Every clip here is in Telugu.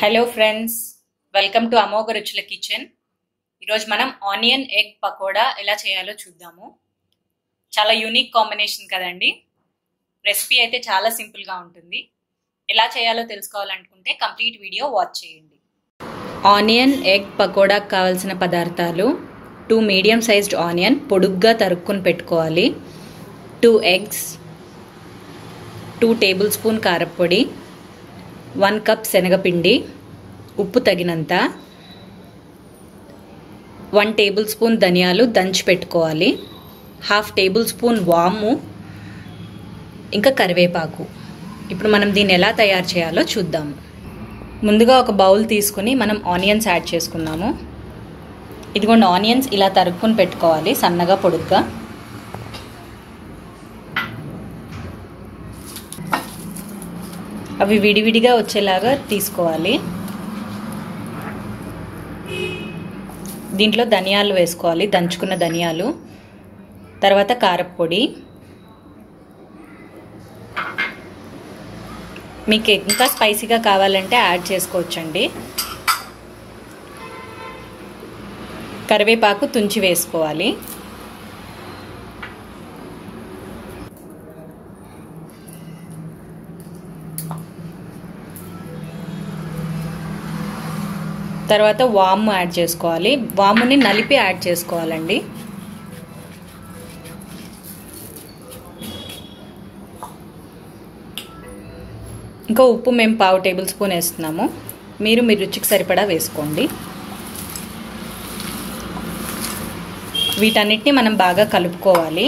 hello friends welcome to Amogha Ruchula kitchen ఈరోజు మనం ఆనియన్ ఎగ్ పకోడా ఎలా చేయాలో చూద్దాము చాలా యూనిక్ కాంబినేషన్ కదండి రెసిపీ అయితే చాలా సింపుల్గా ఉంటుంది ఎలా చేయాలో తెలుసుకోవాలనుకుంటే కంప్లీట్ వీడియో వాచ్ చేయండి ఆనియన్ ఎగ్ పకోడాకు కావాల్సిన పదార్థాలు టూ మీడియం సైజ్డ్ ఆనియన్ పొడుగ్గా తరుక్కుని పెట్టుకోవాలి two eggs two tablespoon కారప్పొడి వన్ కప్ శనగపిండి ఉప్పు తగినంత వన్ టేబుల్ స్పూన్ ధనియాలు దంచి పెట్టుకోవాలి హాఫ్ టేబుల్ స్పూన్ వాము ఇంకా కరివేపాకు ఇప్పుడు మనం దీన్ని ఎలా తయారు చేయాలో చూద్దాము ముందుగా ఒక బౌల్ తీసుకుని మనం ఆనియన్స్ యాడ్ చేసుకున్నాము ఇదిగోండి ఆనియన్స్ ఇలా తరుక్కుని పెట్టుకోవాలి సన్నగా పొడుగ్గా అవి విడివిడిగా వచ్చేలాగా తీసుకోవాలి దీంట్లో ధనియాలు వేసుకోవాలి దంచుకున్న ధనియాలు తర్వాత కారప్పొడి మీకు ఇంకా స్పైసీగా కావాలంటే యాడ్ చేసుకోవచ్చండి కరివేపాకు తుంచి వేసుకోవాలి తర్వాత వాము యాడ్ చేసుకోవాలి వాముని నలిపి యాడ్ చేసుకోవాలండి ఇంకా ఉప్పు మేము పావు టేబుల్ స్పూన్ వేస్తున్నాము మీరు మీ రుచికి సరిపడా వేసుకోండి వీటన్నిటిని మనం బాగా కలుపుకోవాలి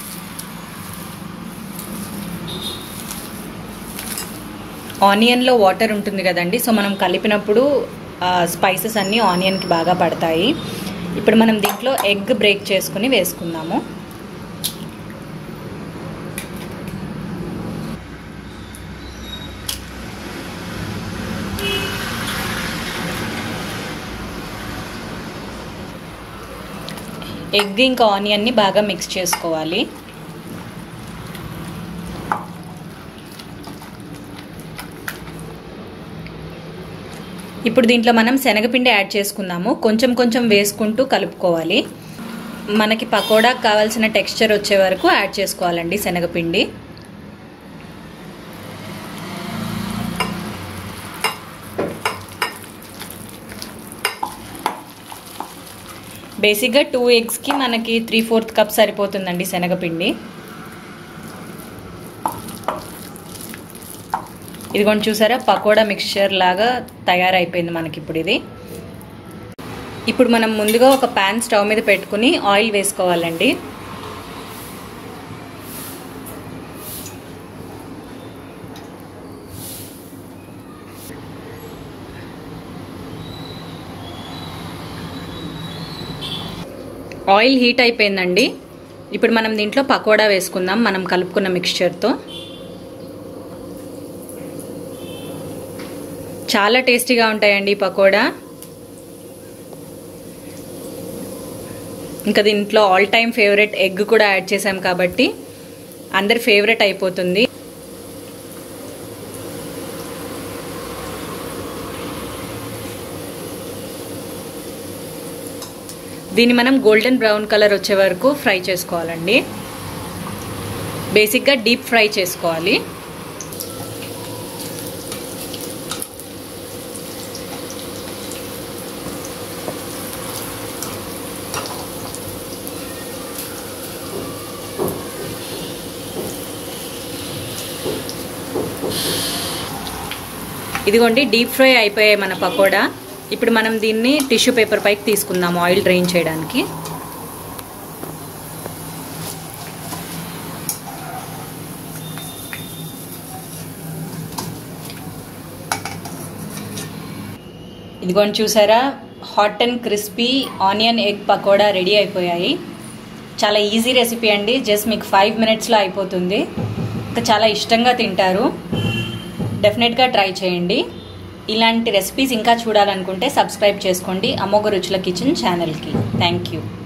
ఆనియన్లో వాటర్ ఉంటుంది కదండి సో మనం కలిపినప్పుడు స్పైసెస్ అన్నీ ఆనియన్కి బాగా పడతాయి ఇప్పుడు మనం దీంట్లో ఎగ్ బ్రేక్ చేసుకుని వేసుకుందాము ఎగ్ ఇంకా ఆనియన్ని బాగా మిక్స్ చేసుకోవాలి ఇప్పుడు దీంట్లో మనం శనగపిండి యాడ్ చేసుకుందాము కొంచెం కొంచెం వేసుకుంటూ కలుపుకోవాలి మనకి పకోడాకు కావాల్సిన టెక్స్చర్ వచ్చే వరకు యాడ్ చేసుకోవాలండి శనగపిండి బేసిక్గా టూ ఎగ్స్కి మనకి త్రీ ఫోర్త్ కప్ సరిపోతుందండి శనగపిండి ఇదిగోండి చూసారా పకోడా మిక్స్చర్ లాగా తయారైపోయింది మనకి ఇప్పుడు ఇది ఇప్పుడు మనం ముందుగా ఒక ప్యాన్ స్టవ్ మీద పెట్టుకుని ఆయిల్ వేసుకోవాలండి ఆయిల్ హీట్ అయిపోయిందండి ఇప్పుడు మనం దీంట్లో పకోడా వేసుకుందాం మనం కలుపుకున్న మిక్స్చర్తో చాలా టేస్టీగా ఉంటాయండి పకోడా ఇంకా దీంట్లో ఆల్ టైమ్ ఫేవరెట్ ఎగ్ కూడా యాడ్ చేసాం కాబట్టి అందరి ఫేవరెట్ అయిపోతుంది దీన్ని మనం గోల్డెన్ బ్రౌన్ కలర్ వచ్చే వరకు ఫ్రై చేసుకోవాలండి బేసిక్గా డీప్ ఫ్రై చేసుకోవాలి ఇదిగోండి డీప్ ఫ్రై అయిపోయాయి మన పకోడా ఇప్పుడు మనం దీన్ని టిష్యూ పేపర్ పైకి తీసుకుందాం ఆయిల్ డ్రైన్ చేయడానికి ఇదిగోండి చూసారా hot and crispy onion egg pakoda ready అయిపోయాయి చాలా ఈజీ రెసిపీ అండి జస్ట్ మీకు ఫైవ్ మినిట్స్లో అయిపోతుంది ఇంకా చాలా ఇష్టంగా తింటారు డెఫినెట్గా ట్రై చేయండి ఇలాంటి రెసిపీస్ ఇంకా చూడాలనుకుంటే సబ్స్క్రైబ్ చేసుకోండి అమోఘ రుచుల కిచెన్ ఛానల్కి థ్యాంక్ యూ